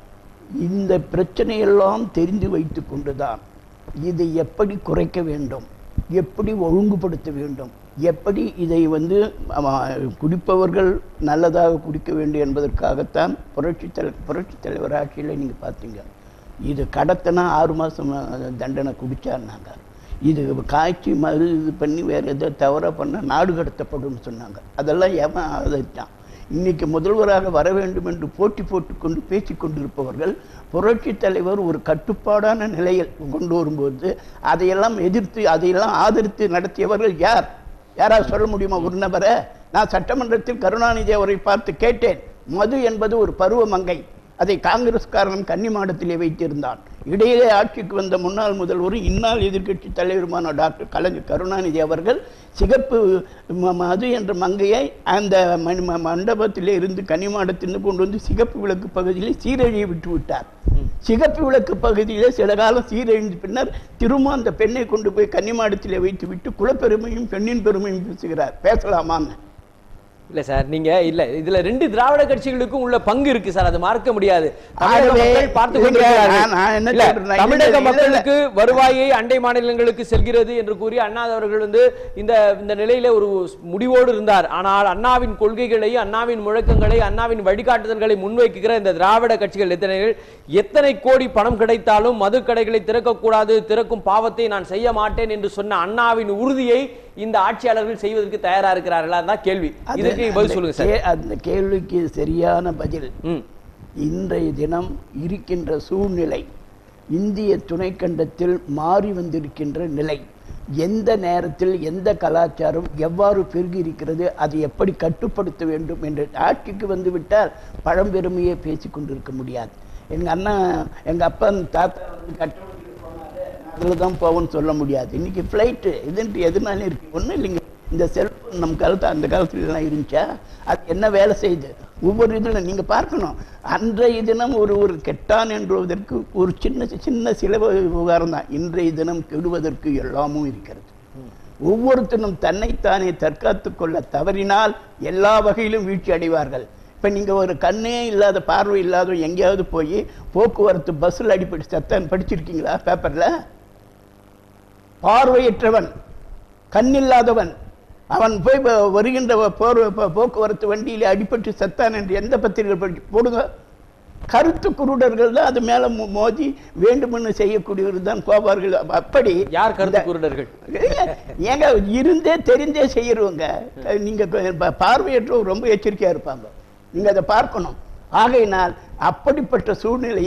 Speaker 3: இந்த பிரச்சனையெல்லாம் தெரிந்து வைத்து கொண்டுதான் இதை எப்படி குறைக்க வேண்டும் எப்படி ஒழுங்குபடுத்த வேண்டும் எப்படி இதை வந்து ஆமா, குடிப்பவர்கள் நல்லதாக குடிக்க வேண்டும் என்பதற்காகத்தான் புரட்சி தலை புரட்சி தலைவர் ஆட்சியில் நீங்கள் பார்த்தீங்க இது கடத்தினா ஆறு மாதம் தண்டனை குடிச்சாருனாங்க இது காய்ச்சி மறு இது பண்ணி வேறு எதோ தவறாக பண்ணால் நாடு கடத்தப்படும் சொன்னாங்க அதெல்லாம் ஏன் அதைத்தான் இன்னைக்கு முதல்வராக வர வேண்டும் என்று போட்டி போட்டுக்கொண்டு பேசிக் கொண்டிருப்பவர்கள் புரட்சி தலைவர் ஒரு கட்டுப்பாடான நிலையில் கொண்டு வரும்போது அதையெல்லாம் எதிர்த்து அதையெல்லாம் ஆதரித்து நடத்தியவர்கள் யார் யாராவது சொல்ல முடியுமா ஒரு நபரை நான் சட்டமன்றத்தில் கருணாநிதி அவரை பார்த்து கேட்டேன் மது என்பது ஒரு பருவமங்கை அதை காங்கிரஸ்காரன் கன்னிமாடத்திலே வைத்திருந்தான் இடையிலே ஆட்சிக்கு வந்த முன்னாள் முதல்வர் இந்நாள் எதிர்க்கட்சி தலைவருமான டாக்டர் கலைஞர் கருணாநிதி அவர்கள் சிகப்பு ம- மது என்ற மங்கையை அந்த மணி- ம- மண்டபத்திலே இருந்து கன்னிமாடத்திலிருந்து கொண்டு வந்து சிகப்பு விளக்கு பகுதியில் சீரழிய விட்டு விட்டார் சிகப்பு விளக்கு பகுதியிலே சில காலம் சீரழிந்த பின்னர் திரும்ப அந்த பெண்ணை கொண்டு போய் கன்னிமாடத்திலே வைத்து விட்டு குலப்பெருமையும் பெண்ணின் பெருமையும் பேசுகிறார் பேசலாமான்னு
Speaker 1: இல்ல சார் நீங்க இல்ல இதுல ரெண்டு திராவிட கட்சிகளுக்கும் உள்ள பங்கு இருக்கு சார் அது மறக்க முடியாது தமிழக
Speaker 3: ஆகவே,
Speaker 1: மக்கள் பார்த்து
Speaker 3: இதுங்க,
Speaker 1: கொண்டிருக்கிறார்கள்.
Speaker 3: நான் நான் என்ன
Speaker 1: இல்ல,
Speaker 3: சொல்றேன்னா,
Speaker 1: தமிழக
Speaker 3: இல்ல, இல்ல,
Speaker 1: மக்களுக்கு வருவாயை அண்டை மாநிலங்களுக்கு செல்கிறது என்று கூறி அண்ணா அவர்கள் வந்து இந்த இந்த நிலையில ஒரு முடிவோடு இருந்தார் ஆனால் அண்ணாவின் கொள்கைகளை அண்ணாவின் முழக்கங்களை அண்ணாவின் வழிகாட்டுதல்களை முன்வைக்குகிற இந்த திராவிட கட்சிகள் எத்தனை எத்தனை கோடி பணம் கிடைத்தாலும் மது கடைகளை திறக்கக்கூடாது திறக்கும் பாவத்தை நான் செய்ய மாட்டேன் என்று சொன்ன அண்ணாவின் உறுதியை இந்த ஆட்சியாளர்கள் செய்வதற்கு தயாரா இருக்கிறார்களா தான் கேள்வி
Speaker 3: அது-
Speaker 1: இதுக்கு பதில்
Speaker 3: அந்த
Speaker 1: சொல்லுங்க சார்
Speaker 3: கே- அந்த கேள்விக்கு சரியான பதில்
Speaker 1: ம்
Speaker 3: இன்றைய தினம் இருக்கின்ற சூழ்நிலை இந்திய துணைக்கண்டத்தில் மாறி வந்திருக்கின்ற நிலை எந்த நேரத்தில் எந்த கலாச்சாரம் எவ்வாறு பெருகி இருக்கிறது அதை எப்படி கட்டுப்படுத்த வேண்டும் என்று ஆட்சிக்கு வந்து விட்டால் பழம்பெருமையை பேசிக் கொண்டிருக்க முடியாது எங்க அண்ணா எங்க அப்பா தாத்தா வந்து கட்டணத்துக்கு போனாரு அதில் தான் போவோம்னு சொல்ல முடியாது இன்னைக்கு ஃப்ளைட்டு இதுன்ட்டு எதுனாலும் இருக்கு ஒன்றும் இல்லைங்க இந்த செல்ஃபோன் நம்ம காலத்து அந்த காலத்துல எல்லாம் இருந்துச்சா அது என்ன வேலை செய்யுது ஒவ்வொரு இதில் நீங்கள் பார்க்கணும் அன்றைய தினம் ஒரு ஒரு கெட்டான் என்பதற்கு ஒரு சின்ன சின்ன சில விவகாரம் தான் இன்றைய தினம் கெடுவதற்கு எல்லாமும் இருக்கிறது ஒவ்வொருத்தனும் தன்னைத்தானே தற்காத்துக் கொள்ள தவறினால் எல்லா வகையிலும் வீழ்ச்சி அடைவார்கள் இப்போ நீங்கள் ஒரு கண்ணே இல்லாத பார்வை இல்லாத எங்கேயாவது போய் போக்குவரத்து பஸ்ஸில் அடிப்படை சத்தம் படிச்சிருக்கீங்களா பேப்பரில் பார்வையற்றவன் கண்ணில்லாதவன் அவன் போய் வ- வருகின்ற வ- போர் ப- போக்குவரத்து வண்டியிலே அடிபட்டு செத்தான் என்று எந்த பத்திரிகை படிச்சு போடுங்க கருத்து குருடர்கள் தான் அது மேல மோ- மோதி வேண்டுமென்னு செய்யக்கூடியவர்கள் தான் போவார்கள் அப்ப- அப்படி
Speaker 1: யார் கருத்து
Speaker 3: இந்த-
Speaker 1: குருடர்கள்
Speaker 3: ஏங்க இருந்தே தெரிந்தே செய்யறவங்க நீங்க ப- பார்வையற்றோர் ரொம்ப எச்சரிக்கையா இருப்பாங்க நீங்க அதை பார்க்கணும் ஆகையினால் அப்படிப்பட்ட சூழ்நிலையில்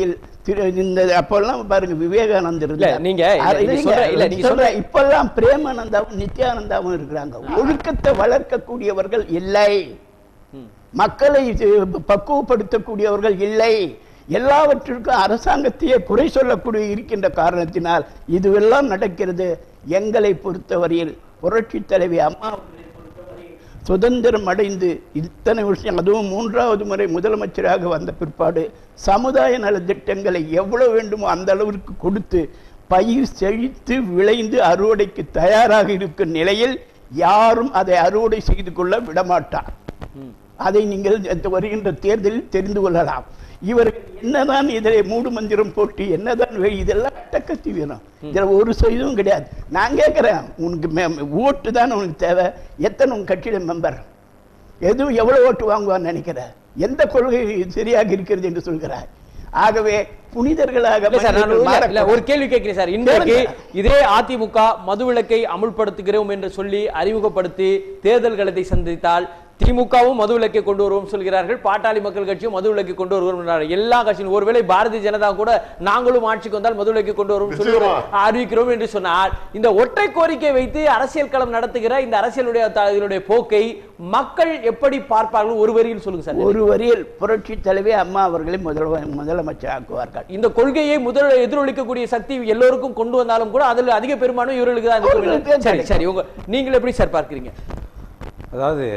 Speaker 3: திரு இந்த அப்பெல்லாம் பாருங்க விவேகானந்தர்
Speaker 1: இல்ல,
Speaker 3: இருந்தார்.
Speaker 1: நீங்க- இல்ல,
Speaker 3: அது
Speaker 1: நீங்க
Speaker 3: இல்லைங்க,
Speaker 1: சொல்ற- இல்ல, நீங்க
Speaker 3: சொல்ற-
Speaker 1: சொல்ற-
Speaker 3: இப்பெல்லாம் பிரேமானந்தாவும் நித்யானந்தாவும் இருக்கிறாங்க ஒழுக்கத்தை வளர்க்கக்கூடியவர்கள் இல்லை மக்களை இது பக்குவப்படுத்தக்கூடியவர்கள் இல்லை எல்லாவற்றிற்கும் அரசாங்கத்தையே குறை சொல்லக்கூடிய இருக்கின்ற காரணத்தினால் இதுவெல்லாம் நடக்கிறது எங்களை பொறுத்தவரையில் புரட்சி தலைவி அம்மா அவர்களை பொறுத்தவரையில் சுதந்திரம் அடைந்து இத்தனை விஷயம் அதுவும் மூன்றாவது முறை முதலமைச்சராக வந்த பிற்பாடு சமுதாய நலத்திட்டங்களை எவ்வளவு வேண்டுமோ அந்த அளவிற்கு கொடுத்து பயிர் செழித்து விளைந்து அறுவடைக்கு தயாராக இருக்கும் நிலையில் யாரும் அதை அறுவடை செய்து கொள்ள விடமாட்டார் அதை நீங்கள் இந்த வருகின்ற தேர்தலில் தெரிந்து கொள்ளலாம் இவர்கள் என்னதான் இதில் மூடு மந்திரம் போட்டு என்னதான் வே- இதெல்லாம் அட்டக்கத்தி வேணும் இதில் ஒரு இதுவும் கிடையாது நான் கேட்குறேன் உனக்கு மே- ஓட்டு தான் உனக்கு தேவை எத்தனை உன் கட்சியில மெம்பர் எதுவும் எவ்வளவு ஓட்டு வாங்குவான்னு நினைக்கிற எந்த கொள்கை சரியாக இருக்கிறது என்று சொல்கிறாய் ஆகவே புனிதர்களாக
Speaker 1: இல்ல சார் நான்
Speaker 3: மனிதர்கள்
Speaker 1: இல்ல, இல்ல,
Speaker 3: மாறக்கூடாது.
Speaker 1: ஒரு கேள்வி கேட்கிறேன் சார் இன்றைக்கு
Speaker 3: கேளுங்க.
Speaker 1: இதே அதிமுக மதுவிலக்கை அமுல்படுத்துகிறோம் என்று சொல்லி அறிமுகப்படுத்தி தேர்தல் களத்தை சந்தித்தால் திமுகவும் மதுவிலக்கை கொண்டு வருவோம் சொல்கிறார்கள் பாட்டாளி மக்கள் கட்சியும் மதுவிலக்கை கொண்டு வருவோம் என்றார்கள். எல்லா கட்சியும் ஒருவேளை பாரதிய ஜனதா கூட நாங்களும் ஆட்சிக்கு வந்தால் மதுவிலக்கை கொண்டு வருவோம் சொல்லி ஒரு
Speaker 2: நிச்சயமா.
Speaker 1: அறிவிக்கிறோம் என்று சொன்னால் இந்த ஒற்றை கோரிக்கை வைத்து அரசியல் களம் நடத்துகிற இந்த அரசியலுடைய த- இதனுடைய போக்கை மக்கள் எப்படி பார்ப்பார்கள் ஒரு வரியில் சொல்லுங்க சார்
Speaker 3: ஒரு வரியில் புரட்சி தலைவி அம்மா அவர்களை முதல்வ முதலமைச்சர் ஆக்குவார்கள்
Speaker 1: இந்த கொள்கையை முதல் எதிரொலிக்கக்கூடிய சக்தி எல்லோருக்கும் கொண்டு வந்தாலும் கூட அதில் அதிக பெரும்பான்மை இவர்களுக்கு தான் இருக்கும்.
Speaker 3: அவர்களுக்கு தான்
Speaker 1: சரி சரி உங்க நீங்கள் எப்படி சார் பார்க்கிறீங்க
Speaker 4: அதாவது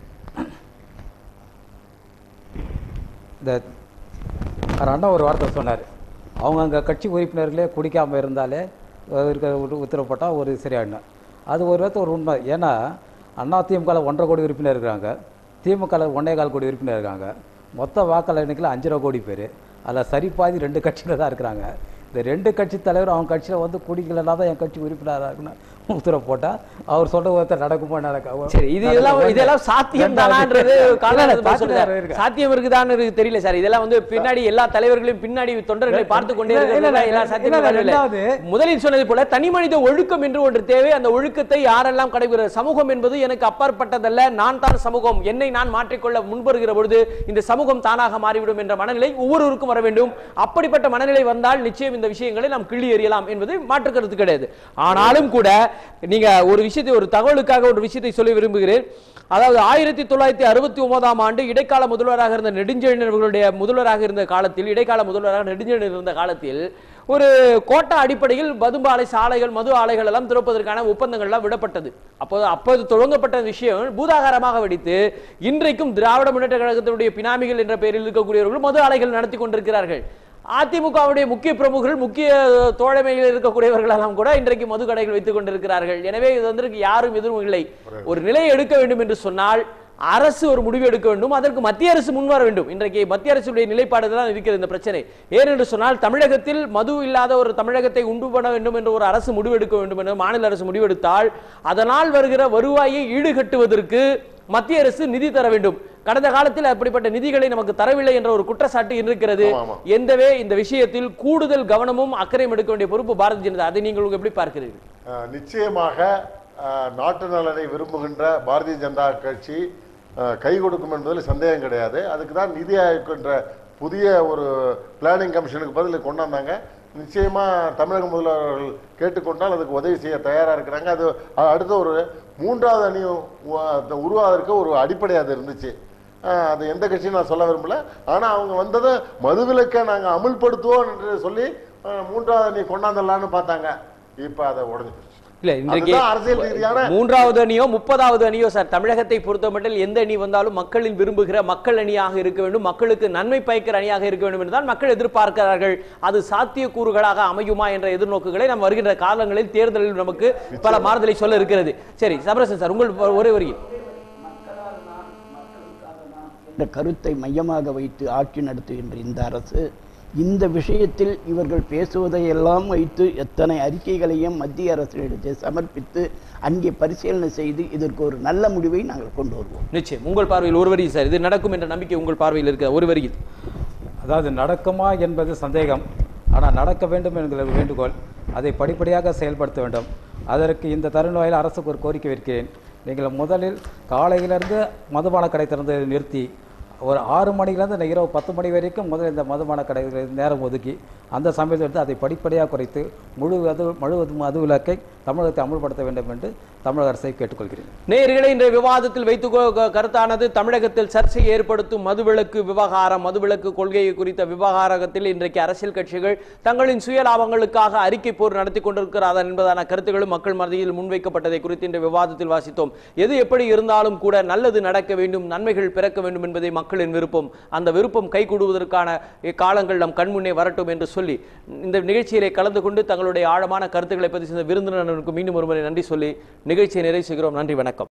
Speaker 4: இந்த அவர் அண்ணா ஒரு வார்த்தை சொன்னார் அவங்க அங்கே கட்சி உறுப்பினர்களே குடிக்காமல் இருந்தாலே அஹ் இருக்க ஒரு உத்தரவு போட்டால் ஒரு சரியாயிடும் அது ஒரு விதத்து ஒரு உண்மை ஏன்னா அண்ணா திமுகவில் ஒன்றரை கோடி உறுப்பினர் இருக்கிறாங்க திமுகவில் ஒன்றே கால் கோடி உறுப்பினர் இருக்காங்க மொத்த வாக்காளர் எண்ணிக்கையில் அஞ்சரை கோடி பேர் அதில் சரி பாதி ரெண்டு கட்சியில் தான் இருக்கிறாங்க இந்த ரெண்டு கட்சி தலைவர் அவங்க கட்சியில் வந்து குடிக்கலன்னா தான் என் கட்சி உறுப்பினராக இருக்கணும் உத்தரவு போட்டால் அவர் சொல்ற ஒருத்தர் நடக்குமா நடக்க
Speaker 1: சரி இது இதெல்லாம் இதெல்லாம் சாத்தியம் தானான்றது காலகட்டத்தில்
Speaker 4: சாத்தியம்
Speaker 1: சொல்லுங்க.
Speaker 4: இருக்கு.
Speaker 1: சாத்தியம் இருக்குதான்னு இருக்கு தெரியல சார் இதெல்லாம் வந்து பின்னாடி எல்லா தலைவர்களையும் பின்னாடி தொண்டர்களை பார்த்து கொண்டே
Speaker 4: இல்ல, இல்ல,
Speaker 1: இருக்கிறது எல்லாம்
Speaker 4: இல்ல,
Speaker 1: சாத்தியம்
Speaker 4: இல்ல,
Speaker 1: வரவில்லை.
Speaker 4: ரெண்டாவது-
Speaker 1: முதலில் சொன்னது போல தனி மனித ஒழுக்கம் என்று ஒன்று தேவை அந்த ஒழுக்கத்தை யாரெல்லாம் கடைபிடிக்கிற சமூகம் என்பது எனக்கு அப்பாற்பட்டதல்ல நான் தான் சமூகம் என்னை நான் மாற்றிக்கொள்ள முன்வருகிற பொழுது இந்த சமூகம் தானாக மாறிவிடும் என்ற மனநிலை ஒவ்வொருவருக்கும் வர வேண்டும் அப்படிப்பட்ட மனநிலை வந்தால் நிச்சயம் இந்த விஷயங்களை நாம் கிள்ளி எறியலாம் என்பது மாற்று கருத்து கிடையாது ஆனாலும் கூட நீங்க ஒரு விஷயத்தை ஒரு தகவலுக்காக ஒரு விஷயத்தை சொல்ல விரும்புகிறேன் அதாவது ஆயிரத்தி தொள்ளாயிரத்தி அறுபத்தி ஒன்பதாம் ஆண்டு இடைக்கால முதல்வராக இருந்த நெடுஞ்செழியன் அவர்களுடைய முதல்வராக இருந்த காலத்தில் இடைக்கால முதல்வராக நெடுஞ்செழியன் இருந்த காலத்தில் ஒரு கோட்டா அடிப்படையில் மதுபாலை சாலைகள் மது ஆலைகள் எல்லாம் திறப்பதற்கான ஒப்பந்தங்கள் எல்லாம் விடப்பட்டது அப்போது அப்போது தொடங்கப்பட்ட விஷயம் பூதாகாரமாக வெடித்து இன்றைக்கும் திராவிட முன்னேற்ற கழகத்தினுடைய பினாமிகள் என்ற பெயரில் இருக்கக்கூடியவர்கள் மது ஆலைகள் நடத்தி கொண்டிருக்கிறார்கள் அதிமுகவுடைய முக்கிய பிரமுகர்கள் முக்கிய தோழமையில் இருக்கக்கூடியவர்கள் எல்லாம் கூட இன்றைக்கு மது கடைகள் வைத்துக் கொண்டிருக்கிறார்கள் எனவே இது வந்து யாரும் எதுவும் இல்லை ஒரு நிலையை எடுக்க வேண்டும் என்று சொன்னால் அரசு ஒரு முடிவு எடுக்க வேண்டும் அதற்கு மத்திய அரசு முன்வர வேண்டும் இன்றைக்கு மத்திய அரசுடைய நிலைப்பாடு தான் இருக்கிறது இந்த பிரச்சனை ஏனென்று சொன்னால் தமிழகத்தில் மது இல்லாத ஒரு தமிழகத்தை உண்டு பண்ண வேண்டும் என்று ஒரு அரசு முடிவெடுக்க வேண்டும் என்று மாநில அரசு முடிவெடுத்தால் அதனால் வருகிற வருவாயை ஈடுகட்டுவதற்கு மத்திய அரசு நிதி தர வேண்டும் கடந்த காலத்தில் அப்படிப்பட்ட நிதிகளை நமக்கு தரவில்லை என்ற ஒரு குற்றச்சாட்டு இருக்கிறது
Speaker 2: ஆமா, ஆமா.
Speaker 1: எந்தவே இந்த விஷயத்தில் கூடுதல் கவனமும் அக்கறையும் எடுக்க வேண்டிய பொறுப்பு பாரதிய ஜனதா அதை நீங்கள் எப்படி பார்க்கிறீர்கள்
Speaker 2: அஹ், நிச்சயமாக அஹ், நாட்டு நலனை விரும்புகின்ற பாரதிய ஜனதா கட்சி அஹ், கை கொடுக்கும் என்பதில் சந்தேகம் கிடையாது அதுக்கு தான் நிதி ஆயோக் என்ற புதிய ஒரு பிளானிங் கமிஷனுக்கு பதில் கொண்டாந்தாங்க நிச்சயமா தமிழக முதல்வர்கள் கேட்டுக்கொண்டால் அதுக்கு உதவி செய்ய தயாரா இருக்கிறாங்க அது அ- அடுத்த ஒரு மூன்றாவது அணியும் உ- உருவாவதற்கு ஒரு அடிப்படை அது இருந்துச்சு அஹ், அது எந்த கட்சியும் நான் சொல்ல விரும்பல ஆனா அவங்க வந்ததும் மதுவிலக்கை நாங்க அமுல்படுத்துவோம் என்று சொல்லி அஹ், மூன்றாவது அணி கொண்டாந்துடலான்னு பார்த்தாங்க இப்ப அதை உடஞ்சு போச்சு
Speaker 1: இல்ல இன்றைக்கு
Speaker 2: அதுதான் அரசியல் ரீதியான
Speaker 1: மூன்றாவது அணியோ முப்பதாவது அணியோ சார் தமிழகத்தை பொறுத்தமட்டில் எந்த அணி வந்தாலும் மக்களின் விரும்புகிற மக்கள் அணியாக இருக்க வேண்டும் மக்களுக்கு நன்மை பயக்கிற அணியாக இருக்க வேண்டும் என்றுதான் மக்கள் எதிர்பார்க்கிறார்கள் அது சாத்தியக்கூறுகளாக அமையுமா என்ற எதிர்நோக்குகளை நாம் வருகின்ற காலங்களில் தேர்தலில் நமக்கு பல மாறுதலை சொல்ல இருக்கிறது சரி சபரசன் சார் உங்கள் ஒரே வரியில்
Speaker 3: என்ற கருத்தை மையமாக வைத்து ஆட்சி நடத்துகின்ற இந்த அரசு இந்த விஷயத்தில் இவர்கள் பேசுவதையெல்லாம் வைத்து எத்தனை அறிக்கைகளையும் மத்திய அரசிடத்தில் சமர்ப்பித்து அங்கே பரிசீலனை செய்து இதற்கு ஒரு நல்ல முடிவை நாங்கள் கொண்டு வருவோம்
Speaker 1: நிச்சயம் உங்கள் பார்வையில் ஒரு வரி சார் இது நடக்கும் என்ற நம்பிக்கை உங்கள் பார்வையில் இருக்க ஒரு வரியில்
Speaker 4: அதாவது நடக்குமா என்பது சந்தேகம் ஆனால் நடக்க வேண்டும் என்கிற வேண்டுகோள் அதை படிப்படியாக செயல்படுத்த வேண்டும் அதற்கு இந்த தருணவாயில் அரசுக்கு ஒரு கோரிக்கை வைக்கிறேன் நீங்கள் முதலில் காலையிலிருந்து மதுபான கடை திறந்து நிறுத்தி ஒரு ஆறு மணிலேருந்து இந்த இரவு பத்து மணி வரைக்கும் முதல்ல இந்த மதுபான கடைகள் நேரம் ஒதுக்கி அந்த சமயத்தில் எடுத்து அதை படிப்படியாக குறைத்து முழு மது முழு மது விலக்கை தமிழகத்தை அமல்படுத்த வேண்டும் என்று தமிழக அரசை கேட்டுக்கொள்கிறேன்
Speaker 1: நேயர்களே இன்றைய விவாதத்தில் வைத்து கொ- கருத்தானது தமிழகத்தில் சர்ச்சை ஏற்படுத்தும் மதுவிலக்கு விவகாரம் மதுவிலக்கு கொள்கையை குறித்த விவகாரத்தில் இன்றைக்கு அரசியல் கட்சிகள் தங்களின் சுய லாபங்களுக்காக அறிக்கை போர் நடத்தி கொண்டிருக்கிறார்கள் என்பதான கருத்துக்களும் மக்கள் மத்தியில் முன்வைக்கப்பட்டதை குறித்து இன்றைய விவாதத்தில் வாசித்தோம் எது எப்படி இருந்தாலும் கூட நல்லது நடக்க வேண்டும் நன்மைகள் பிறக்க வேண்டும் என்பதை மக்களின் விருப்பம் அந்த விருப்பம் கைகூடுவதற்கான காலங்கள் நம் கண்முன்னே வரட்டும் என்று சொல்லி இந்த நிகழ்ச்சியிலே கலந்து கொண்டு தங்களுடைய ஆழமான கருத்துக்களை பதிவு செய்த விருந்தினருக்கு மீண்டும் ஒருமுறை நன்றி சொல்லி நிகழ்ச்சியை நிறைவு செய்கிறோம் நன்றி வணக்கம்